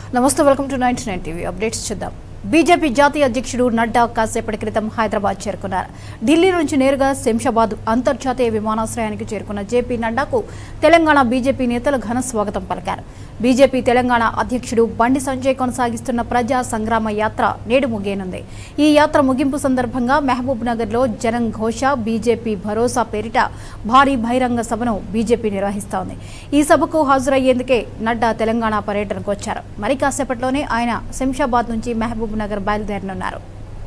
నమస్తే welcome to ninety nine TV updates చూద్దాం BJP జాతీయ అధ్యక్షుడు నడ్డా కాసేపటి క్రితం హైదరాబాద్ చేరుకున్నారు ఢిల్లీ నుంచి నేరుగా శంషాబాద్ అంతర్జాతీయ విమానాశ్రయానికి చేరుకున్న జేపీ నడ్డాకు తెలంగాణ బీజేపీ నేతలు ఘన స్వాగతం పలికారు బీజేపీ తెలంగాణ అధ్యక్షుడు బండి సంజయ్ కొనసాగిస్తున్న ప్రజా సంగ్రామ యాత్ర నేడు ముగియనుంది ఈ యాత్ర ముగింపు సందర్భంగా మహబూబ్ నగర్లో జనం ఘోష బీజేపీ భరోసా పేరిట భారీ బహిరంగ సభను బీజేపీ నిర్వహిస్తోంది ఈ సభకు హాజరయ్యేందుకే నడ్డా తెలంగాణ పర్యటనకు వచ్చారు మరి కాసేపట్లోనే ఆయన శంషాబాద్ నుంచి మహబూబ్ నగర్ బయలుదేరనున్నారు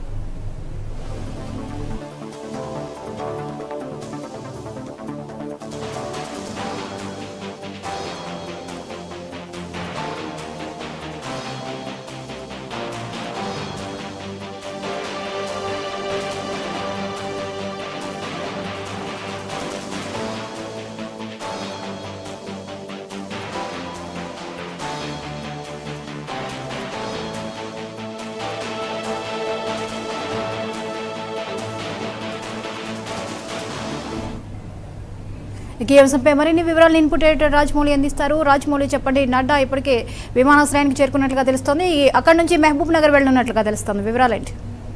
ఇక ఈ అంశంపై మరిన్ని వివరాలు ఇన్పుట్ ఎడిటర్ రాజమౌళి అందిస్తారు రాజమౌళి చెప్పండి నడ్డా ఇప్పటికే విమానాశ్రయానికి చేరుకున్నట్లుగా తెలుస్తోంది ఈ అక్కడి నుంచి మహబూబ్ నగర్ వెళ్ళనున్నట్లుగా తెలుస్తోంది వివరాలేంటి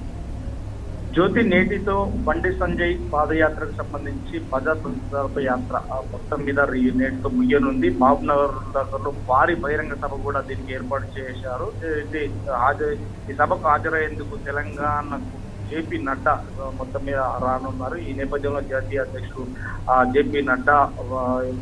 జ్యోతి నేటితో బండి సంజయ్ పాదయాత్రకు సంబంధించి ప్రజా సంకల్ప యాత్ర ఆ మొత్తం మీద ఈ నేటితో ముగియనుంది మహబూబ్ నగర్ దగ్గరలో భారీ బహిరంగ సభ కూడా దీనికి ఏర్పాటు చేశారు ఇది హాజరు ఈ సభకు హాజరయ్యేందుకు తెలంగాణకు జేపీ నడ్డా ఆ, మొత్తం మీద రానున్నారు ఈ నేపథ్యంలో జాతీయ అధ్యక్షుడు ఆ, జేపీ నడ్డా ఆ,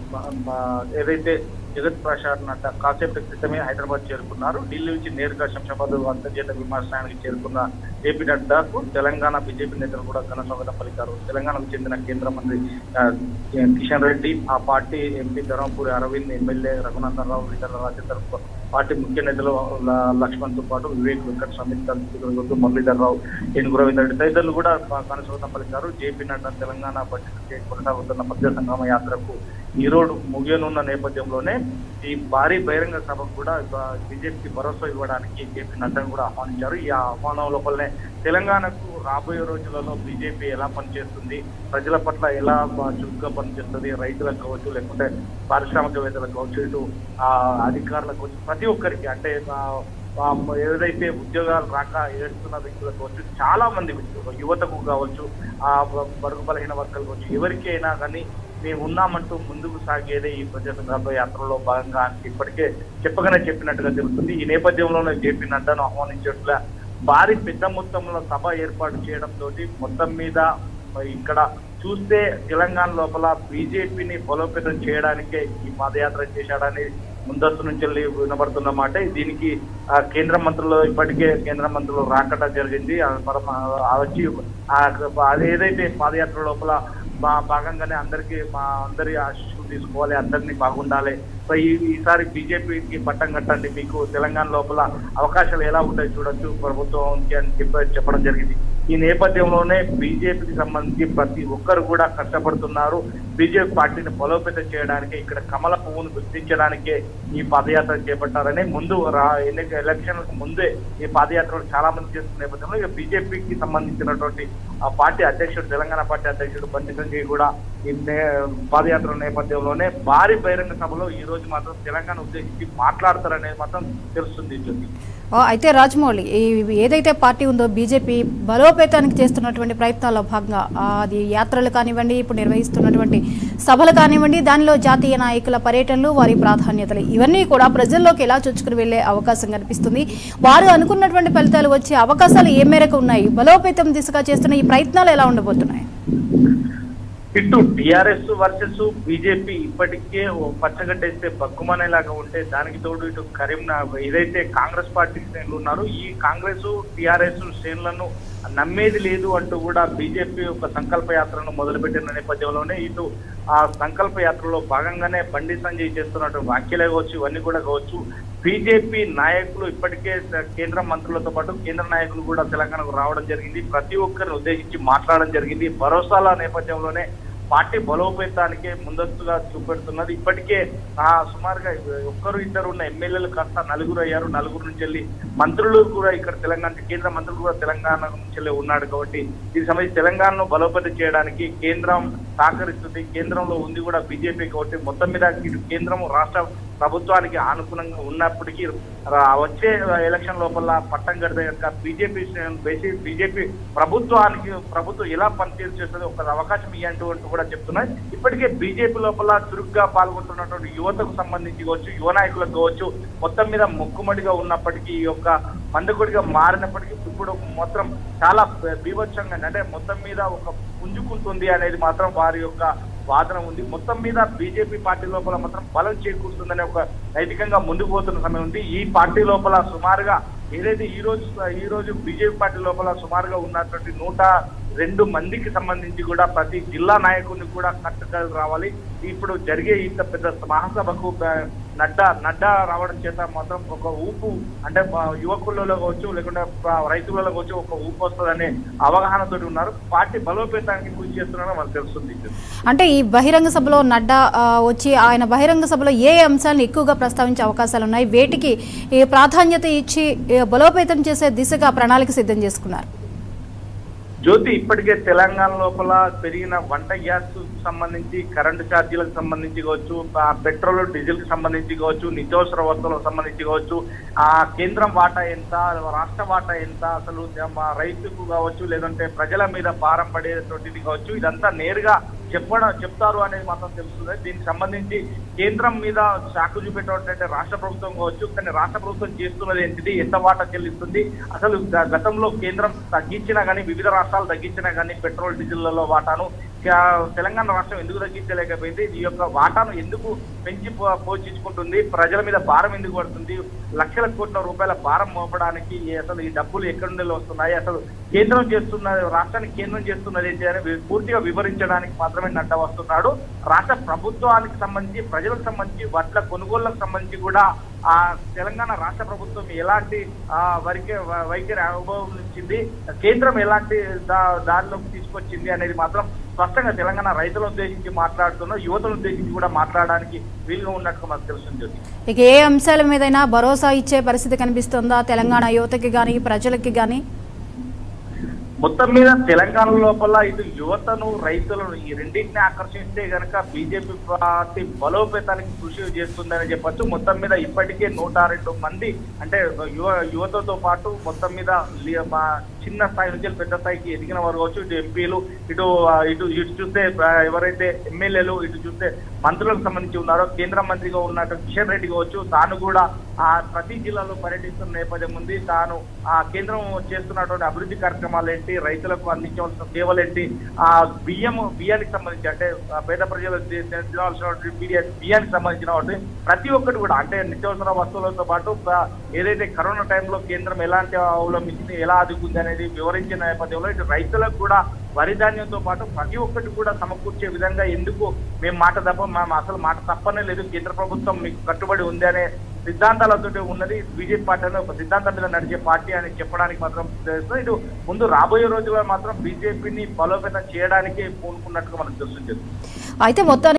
ఆ, ఏదైతే జగత్ ప్రసాద్ నడ్డా కాసేపటి క్రితమే హైదరాబాద్ చేరుకున్నారు ఢిల్లీ నుంచి నేరుగా శంషాబాద్ అంతర్జాతీయ విమానాశ్రయానికి చేరుకున్న జేపీ నడ్డాకు తెలంగాణ బీజేపీ నేతలు కూడా ఘన స్వాగతం పలికారు తెలంగాణకు చెందిన కేంద్ర మంత్రి ఆ, కిషన్ రెడ్డి ఆ party MP Dharmapuri Arvind MLA Raghunandan Rao ఇతర రాజేందర్ పార్టీ ముఖ్య నేతలు ల- లక్ష్మణ్ తో పాటు వివేక్ వెంకట సమిత్ గుర్తు మురళీధర్ రావు ఎన్ గోవింద్ రెడ్డి తదితరులు కూడా ఘన స్వాగతం పలికారు జేపీ నడ్డా తెలంగాణ బడ్జెట్ కొనసాగుతున్న ప్రజా సంగ్రామ యాత్రకు ఈ రోడ్డు ముగియనున్న నేపథ్యంలోనే ఈ భారీ బహిరంగ సభకు కూడా బీజేపీకి భరోసా ఇవ్వడానికి జేపీ నడ్డాను కూడా ఆహ్వానించారు ఈ ఆహ్వానం లోపలనే తెలంగాణకు రాబోయే రోజులలో బీజేపీ ఎలా పనిచేస్తుంది ప్రజల పట్ల ఎలా బా- చురుగ్గా పనిచేస్తుంది రైతులకు కావచ్చు లేకుంటే పారిశ్రామికవేత్తలకు కావచ్చు ఇటు ఆ అధికారులకు కావచ్చు ప్రతి ఒక్కరికి అంటే ఆ, ఆ, ఏదైతే ఉద్యోగాలు రాక ఏడుస్తున్న వ్యక్తులకు కావచ్చు చాలా మంది వ్యక్తులు యువతకు కావచ్చు ఆ బ- బడుగు బలహీన వర్గాలు కావచ్చు ఎవరికైనా కానీ మేము ఉన్నామంటూ ముందుకు సాగేదే ఈ ప్రజా సంగ్రామ యాత్రలో భాగంగా అని ఇప్పటికే చెప్పగానే చెప్పినట్టుగా తెలుస్తుంది ఈ నేపథ్యంలోనే జేపీ నడ్డాను ఆహ్వానించట్ల భారీ పెద్ద మొత్తంలో సభ ఏర్పాటు చేయడంతో మొత్తం మీద మరి ఇక్కడ చూస్తే తెలంగాణ లోపల బీజేపీని బలోపేతం చేయడానికే ఈ పాదయాత్ర చేశాడని ముందస్తు నుంచి వెళ్ళి వినబడుతున్న మాట దీనికి ఆ, కేంద్ర మంత్రులు ఇప్పటికే కేంద్ర మంత్రులు రాకట జరిగింది ఆ, పరమ ఆ వచ్చి ఆ, అది ఏదైతే పాదయాత్ర లోపల బా భాగంగానే అందరికీ మా అందరి ఆశీస్సులు తీసుకోవాలి అందరినీ బాగుండాలి సో ఈ ఈసారి బీజేపీకి పట్టం కట్టండి మీకు తెలంగాణ లోపల అవకాశాలు ఎలా ఉంటాయి చూడొచ్చు ప్రభుత్వంకి అని చెప్ప చెప్పడం జరిగింది ఈ నేపథ్యంలోనే బీజేపీకి సంబంధించి ప్రతి ఒక్కరు కూడా కష్టపడుతున్నారు బీజేపీ పార్టీని బలోపేతం చేయడానికి ఇక్కడ కమల పువ్వును గుర్తించడానికే ఈ పాదయాత్ర చేపట్టారని ముందు రా ఎన్నిక ఎలక్షన్లకు ముందే ఈ పాదయాత్రలు చాలా మంది చేస్తున్న నేపథ్యంలో ఇక బీజేపీకి సంబంధించినటువంటి ఆ పార్టీ అధ్యక్షుడు తెలంగాణ పార్టీ అధ్యక్షుడు బండి సంజయ్ కూడా ఈ నే- పాదయాత్ర నేపథ్యంలోనే భారీ బహిరంగ సభలో ఈ రోజు మాత్రం తెలంగాణ ఉద్దేశించి మాట్లాడతారనేది మాత్రం తెలుస్తుంది జ్యోతి ఓ, అయితే రాజమౌళి ఈ ఏదైతే పార్టీ ఉందో బీజేపీ బలోపేతానికి చేస్తున్నటువంటి ప్రయత్నాల్లో భాగంగా ఆ, అది యాత్రలు కానివ్వండి ఇప్పుడు నిర్వహిస్తున్నటువంటి సభలు కానివ్వండి దానిలో జాతీయ నాయకుల పర్యటనలు వారి ప్రాధాన్యతలు ఇవన్నీ కూడా ప్రజల్లోకి ఎలా చొచ్చుకుని వెళ్లే అవకాశం కనిపిస్తుంది వారు అనుకున్నటువంటి ఫలితాలు వచ్చే అవకాశాలు ఏ మేరకు ఉన్నాయి బలోపేతం దిశగా చేస్తున్న ఈ ప్రయత్నాలు ఎలా ఉండబోతున్నాయి ఇటు టిఆర్ఎస్ వర్సెస్ బీజేపీ ఇప్పటికే ఓ పచ్చగడ్డేస్తే బగ్గుమనేలాగా ఉంటే దానికి తోడు ఇటు కరీంనగర్ ఏదైతే కాంగ్రెస్ పార్టీ శ్రేణులు ఉన్నారు ఈ కాంగ్రెస్ టిఆర్ఎస్ శ్రేణులను నమ్మేది లేదు అంటూ కూడా బీజేపీ ఒక సంకల్ప యాత్రను మొదలుపెట్టిన నేపథ్యంలోనే ఇటు ఆ సంకల్ప యాత్రలో భాగంగానే బండి సంజయ్ చేస్తున్నటువంటి వ్యాఖ్యలే కావచ్చు ఇవన్నీ కూడా కావచ్చు బీజేపీ నాయకులు ఇప్పటికే స- కేంద్ర మంత్రులతో పాటు కేంద్ర నాయకులు కూడా తెలంగాణకు రావడం జరిగింది ప్రతి ఒక్కరిని ఉద్దేశించి మాట్లాడడం జరిగింది భరోసాల నేపథ్యంలోనే పార్టీ బలోపేతానికి ముందస్తుగా చూపెడుతున్నది ఇప్పటికే ఆ సుమారుగా ఒక్కరు ఇద్దరు ఉన్న ఎమ్మెల్యేలు కాస్త నలుగురు అయ్యారు నలుగురు నుంచి వెళ్ళి మంత్రులు కూడా ఇక్కడ తెలంగాణ కేంద్ర మంత్రులు కూడా తెలంగాణ నుంచి వెళ్ళి ఉన్నాడు కాబట్టి దీనికి సంబంధించి తెలంగాణను బలోపేతం చేయడానికి కేంద్రం సహకరిస్తుంది కేంద్రంలో ఉంది కూడా బీజేపీ కాబట్టి మొత్తం మీద ఇటు కేంద్రం రాష్ట్ర ప్రభుత్వానికి అనుకూలంగా ఉన్నప్పటికీ రా- వచ్చే ఎలక్షన్ లోపల పట్టం కడితే కనుక బీజేపీ బేసి బీజేపీ ప్రభుత్వానికి ప్రభుత్వం ఎలా పనితీరు చేస్తుంది ఒక అవకాశం ఇవ్వంటూ అంటూ కూడా చెప్తున్నాయి ఇప్పటికే బీజేపీ లోపల చురుగ్గా పాల్గొంటున్నటువంటి యువతకు సంబంధించి కావచ్చు యువ నాయకులకు కావచ్చు మొత్తం మీద మొక్కుమడిగా ఉన్నప్పటికీ ఈ యొక్క మందకుడిగా మారినప్పటికీ ఇప్పుడు మొత్తం చాలా బీభత్సంగా అంటే మొత్తం మీద ఒక పుంజుకుంటుంది అనేది మాత్రం వారి యొక్క వాదన ఉంది మొత్తం మీద బీజేపీ పార్టీ లోపల మాత్రం బలం చేకూరుతుందనే ఒక నైతికంగా ముందుకు పోతున్న సమయం ఉంది ఈ పార్టీ లోపల సుమారుగా ఏదైతే ఈ రోజు ఈ రోజు బీజేపీ పార్టీ లోపల సుమారుగా ఉన్నటువంటి నూట రెండు మందికి సంబంధించి కూడా ప్రతి జిల్లా నాయకుడిని కూడా కట్టుకలు రావాలి ఇప్పుడు జరిగే ఇంత పెద్ద మహాసభకు ఆ, నడ్డా నడ్డా రావడం చేత మాత్రం ఒక ఊపు అంటే ఆ, యువకులలో కావచ్చు లేకుంటే ఆ, రైతులలో కావచ్చు ఒక ఊపు వస్తుందనే అవగాహనతో ఉన్నారు పార్టీ బలోపేతానికి కృషి చేస్తున్నారని మనకు తెలుస్తుంది అంటే ఈ బహిరంగ సభలో నడ్డా ఆ, వచ్చి ఆయన బహిరంగ సభలో ఏ అంశాలను ఎక్కువగా ప్రస్తావించే అవకాశాలు ఉన్నాయి వేటికి ఈ ప్రాధాన్యత ఇచ్చి ఏ, బలోపేతం చేసే దిశగా ప్రణాళిక సిద్ధం చేసుకున్నారు జ్యోతి ఇప్పటికే తెలంగాణ లోపల పెరిగిన వంట గ్యాస్ సంబంధించి కరెంటు ఛార్జీలకు సంబంధించి కావచ్చు ఆ పెట్రోల్ డీజిల్ కి సంబంధించి కావచ్చు నిత్యావసర వస్తువులకు సంబంధించి కావచ్చు ఆ కేంద్రం వాటా ఎంత రాష్ట్ర వాటా ఎంత అసలు మా రైతుకు కావచ్చు లేదంటే ప్రజల మీద భారం పడేటువంటిది కావచ్చు ఇదంతా నేరుగా చెప్పడం చెప్తారు అనేది మాత్రం తెలుస్తుంది దీనికి సంబంధించి కేంద్రం మీద శాఖ చూపెట్టినట్టు రాష్ట్ర ప్రభుత్వం కావచ్చు కానీ రాష్ట్ర ప్రభుత్వం చేస్తున్నది ఏంటిది ఎంత వాటా చెల్లిస్తుంది అసలు గ- గతంలో కేంద్రం తగ్గించినా కానీ వివిధ రాష్ట్రాలు తగ్గించినా కానీ పెట్రోల్ డీజిల్లలో వాటాను కా- తెలంగాణ రాష్ట్రం ఎందుకు తగ్గించలేకపోయింది ఈ యొక్క వాటాను ఎందుకు పెంచి పో- పోషించుకుంటుంది ప్రజల మీద భారం ఎందుకు పడుతుంది లక్షల కోట్ల రూపాయల భారం మోపడానికి ఈ- అసలు ఈ డబ్బులు ఎక్కడి నుండి వస్తున్నాయి అసలు కేంద్రం చేస్తున్నది రాష్ట్రానికి కేంద్రం చేస్తున్నది ఏంటి అని వి- పూర్తిగా వివరించడానికి మాత్రమే నడ్డా వస్తున్నాడు రాష్ట్ర ప్రభుత్వానికి సంబంధించి ప్రజలకు సంబంధించి వడ్ల కొనుగోళ్లకు సంబంధించి కూడా ఆ తెలంగాణ రాష్ట్ర ప్రభుత్వం ఎలాంటి ఆ వైఖరి వైఖరి అనుభవించింది కేంద్రం ఎలాంటి దా- దారిలోకి తీసుకొచ్చింది అనేది మాత్రం స్పష్టంగా తెలంగాణ రైతులను ఉద్దేశించి మాట్లాడుతున్నా యువతను ఉద్దేశించి కూడా మాట్లాడడానికి వీలుగా ఉన్నట్టు మనకు తెలుస్తుంది ఇక ఏ అంశాల మీదైనా భరోసా ఇచ్చే పరిస్థితి కనిపిస్తుందా తెలంగాణ యువతకి కానీ ప్రజలకి కానీ మొత్తం మీద తెలంగాణ లోపల ఇటు యువతను రైతులను ఈ రెండింటిని ఆకర్షిస్తే గనక బీజేపీ పార్టీ బలోపేతానికి కృషి చేస్తుందని చెప్పొచ్చు మొత్తం మీద ఇప్పటికే నూట రెండు మంది అంటే యువ యువతతో పాటు మొత్తం మీద లి- మా చిన్న స్థాయి నుంచి పెద్ద స్థాయికి ఎదిగిన వారు కావచ్చు ఇటు ఎంపీలు ఇటు ఆ, ఇటు ఇటు చూస్తే ఆ, ఎవరైతే ఎమ్మెల్యేలు ఇటు చూస్తే మంత్రులకు సంబంధించి ఉన్నారో కేంద్ర మంత్రిగా ఉన్నట్టు కిషన్ రెడ్డి కావచ్చు తాను కూడా ఆ ప్రతి జిల్లాలో పర్యటిస్తున్న నేపథ్యం ఉంది తాను ఆ కేంద్రం చేస్తున్నటువంటి అభివృద్ధి కార్యక్రమాలు ఏంటి రైతులకు అందించవలసిన సేవలు ఏంటి ఆ బియ్యం బియ్యానికి సంబంధించి అంటే ఆ పేద ప్రజలు తి- తినాల్సినటువంటి బియ్య- బియ్యానికి సంబంధించిన వాటి ప్రతి ఒక్కటి కూడా అంటే నిత్యావసర వస్తువులతో పాటు ఆ, ఏదైతే కరోనా టైంలో కేంద్రం ఎలాంటి అవలంబించింది ఎలా ఆదుకుంది అనేది వివరించిన నేపథ్యంలో ఇటు రైతులకు కూడా వరి ధాన్యంతో పాటు ప్రతి ఒక్కటి కూడా సమకూర్చే విధంగా ఎందుకు మేము మాట తప్ప మేము అసలు మాట తప్పనే లేదు కేంద్ర ప్రభుత్వం మీకు కట్టుబడి ఉంది అనే సిద్ధాంతాలతో ఉన్నది బీజేపీ పార్టీ అనేది ఒక సిద్ధాంతం మీద నడిచే పార్టీ అని చెప్పడానికి మాత్రం తెలుస్తుంది ఇటు ముందు రాబోయే రోజుల్లో మాత్రం బీజేపీని బలోపేతం చేయడానికి పూనుకున్నట్టుగా మనకు తెలుస్తుంది అయితే మొత్తానికి